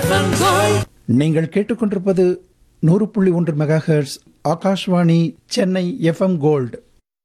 FM Gold நீங்கள் கேட்டுக்கொண்டிருப்பது நூறு புள்ளி ஒன்று megahertz Akashvani Chennai FM gold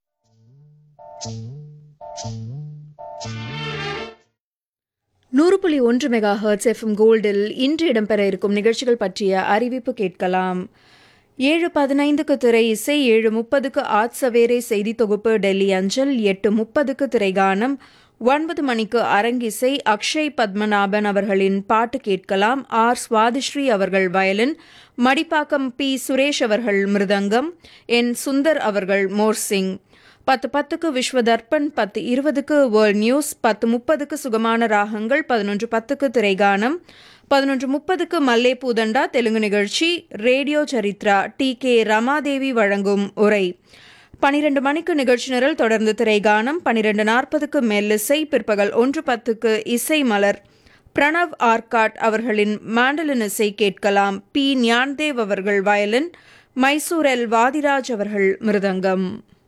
நூறு புள்ளி ஒன்று மெகா ஹர்ட்ஸ் எஃப்எம் கோல்டில் இன்று இடம்பெற இருக்கும் நிகழ்ச்சிகள் பற்றிய அறிவிப்பு கேட்கலாம் ஏழு பதினைந்துக்கு திரை இசை ஏழு முப்பதுக்கு ஆத் சவேரே செய்தி தொகுப்பு டெல்லி அஞ்சல் எட்டு முப்பதுக்கு திரைகானம் ஒன்பது மணிக்கு அரங்கிசை அக்ஷய் பத்மநாபன் அவர்களின் பாட்டு கேட்கலாம் ஆர் சுவாதிஸ்ரீ அவர்கள் வயலின் மடிப்பாக்கம் பி சுரேஷ் அவர்கள் மிருதங்கம் என் சுந்தர் அவர்கள் மோர்சிங் பத்து பத்துக்கு விஸ்வ தர்ப்பண் பத்து இருபதுக்கு வேர்ல்ட் நியூஸ் பத்து முப்பதுக்கு சுகமான ராகங்கள் பதினொன்று பத்துக்கு திரைகானம் பதினொன்று முப்பதுக்கு மல்லே பூதண்டா தெலுங்கு நிகழ்ச்சி radio Charitra T K Ramadevi வழங்கும் உரை பனிரெண்டு மணிக்கு நிகழ்ச்சி நிரல் தொடர்ந்து திரைகானம் பனிரெண்டு நாற்பதுக்கு மெல்லிசை பிற்பகல் ஒன்று பத்துக்கு இசை மலர் பிரணவ் ஆர்காட் அவர்களின் மாண்டலின் இசை கேட்கலாம் பி ஞான்தேவ் அவர்கள் வயலின் மைசூர் எல் வாதிராஜ் அவர்கள் மிருதங்கம்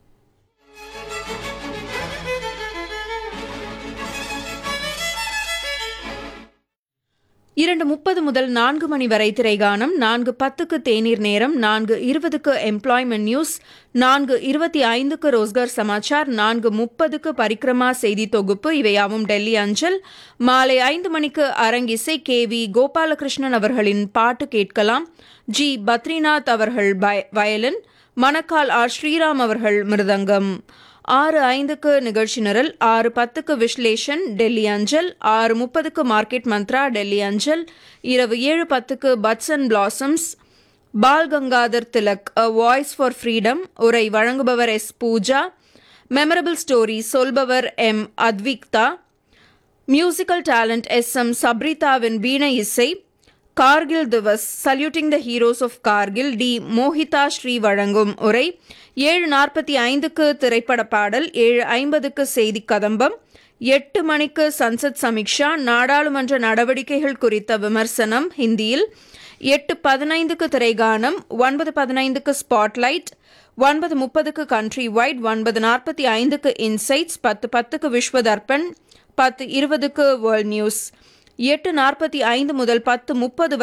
இரண்டு முப்பது முதல் நான்கு மணி வரை திரைகானம் நான்கு பத்துக்கு தேநீர் நேரம் நான்கு இருபதுக்கு எம்ப்ளாய்மெண்ட் நியூஸ் நான்கு இருபத்தி ஐந்துக்கு ரோஸ்கர் சமாச்சார் நான்கு முப்பதுக்கு பரிக்ரமா செய்தி தொகுப்பு இவையாவும் டெல்லி அஞ்சல் மாலை ஐந்து மணிக்கு அரங்கிசை கே வி கோபாலகிருஷ்ணன் அவர்களின் பாட்டு கேட்கலாம் ஜி பத்ரிநாத் அவர்கள் பய- வயலின் மணக்கால் ஆர் ஸ்ரீராம் அவர்கள் மிருதங்கம் ஆறு ஐந்துக்கு நிகழ்ச்சி நிரல் ஆறு பத்துக்கு விஸ்லேஷன் டெல்லி அஞ்சல் ஆறு முப்பதுக்கு மார்க்கெட் மந்த்ரா டெல்லி அஞ்சல் இரவு ஏழு பத்துக்கு buds and blossoms Bal Gangadhar Tilak a voice for freedom உரை வழங்குபவர் எஸ் பூஜா மெமரபிள் ஸ்டோரி சொல்பவர் M Advikta musical talent S M சப்ரிதாவின் வீணை இசை Kargil Diwas saluting the heroes of Kargil T Mohita Sri வழங்கும் உரை ஏழு நாற்பத்தி ஐந்துக்கு திரைப்பட பாடல் ஏழு ஐம்பதுக்கு செய்தி கதம்பம் எட்டு மணிக்கு சன்சத் சமீக்ஷா நாடாளுமன்ற நடவடிக்கைகள் குறித்த விமர்சனம் ஹிந்தியில் எட்டு பதினைந்துக்கு திரைகானம் ஒன்பது பதினைந்துக்கு ஸ்பாட்லைட் ஒன்பது முப்பதுக்கு கண்ட்ரி வைட் ஒன்பது நாற்பத்தி ஐந்துக்கு இன்சைட்ஸ் பத்து பத்துக்கு விஸ்வ தர்ப்பண் பத்து இருபதுக்கு வேர்ல்ட் நியூஸ் எட்டு நாற்பத்தி ஐந்து முதல் பத்து முப்பது